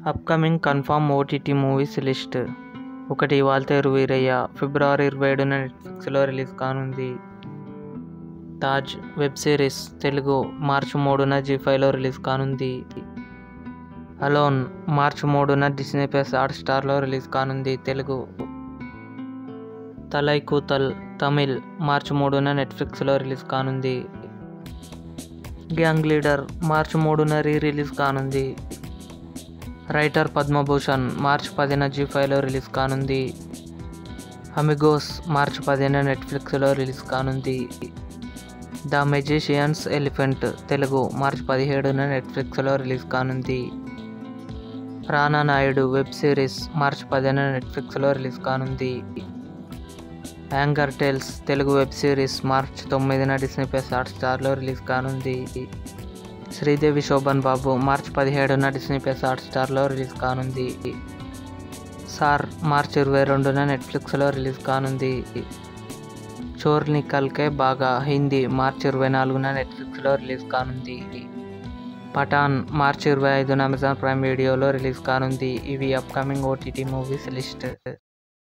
upcoming confirm OTT movies list ఒకటి వాల్తేరు వీరయ్య ఫిబ్రవరి ఇరవై ఏడున నెట్ఫ్లిక్స్లో రిలీజ్ కానుంది తాజ్ వెబ్ సిరీస్ తెలుగు మార్చి మూడున జీ ఫైవ్లో రిలీజ్ కానుంది అలోన్ మార్చి మూడున డిస్నీ ప్లస్ హాట్స్టార్లో రిలీజ్ కానుంది తెలుగు తలై కూతల్ తమిళ్ మార్చి మూడున నెట్ఫ్లిక్స్లో రిలీజ్ కానుంది గ్యాంగ్ లీడర్ మార్చి మూడున రీ రిలీజ్ కానుంది రైటర్ పద్మభూషణ్ మార్చి పదిన జీ ఫైవ్లో రిలీజ్ కానుంది అమిగోస్ మార్చి పదిన నెట్ఫ్లిక్స్లో రిలీజ్ కానుంది ద మెజిషియన్స్ ఎలిఫెంట్ తెలుగు మార్చి పదిహేడున నెట్ఫ్లిక్స్లో రిలీజ్ కానుంది రానా నాయుడు వెబ్ సిరీస్ మార్చి పదిన నెట్ఫ్లిక్స్లో రిలీజ్ కానుంది anger tales Telugu web series మార్చి తొమ్మిదిన డిస్నీ ప్లస్ హాట్స్టార్లో రిలీజ్ కానుంది శ్రీదేవి శోభన్ బాబు మార్చి పదిహేడున డిస్నీ ప్లస్ హాట్స్టార్లో రిలీజ్ కానుంది సార్ మార్చి ఇరవై రెండున నెట్ఫ్లిక్స్లో రిలీజ్ కానుంది చోర్ నికల్కే బాగా హిందీ మార్చి ఇరవై నాలుగున నెట్ఫ్లిక్స్లో రిలీజ్ కానుంది పఠాన్ మార్చి ఇరవై ఐదున అమెజాన్ ప్రైమ్ వీడియోలో రిలీజ్ కానుంది ఇవి అప్కమింగ్ ఓటీటీ మూవీస్ లిస్ట్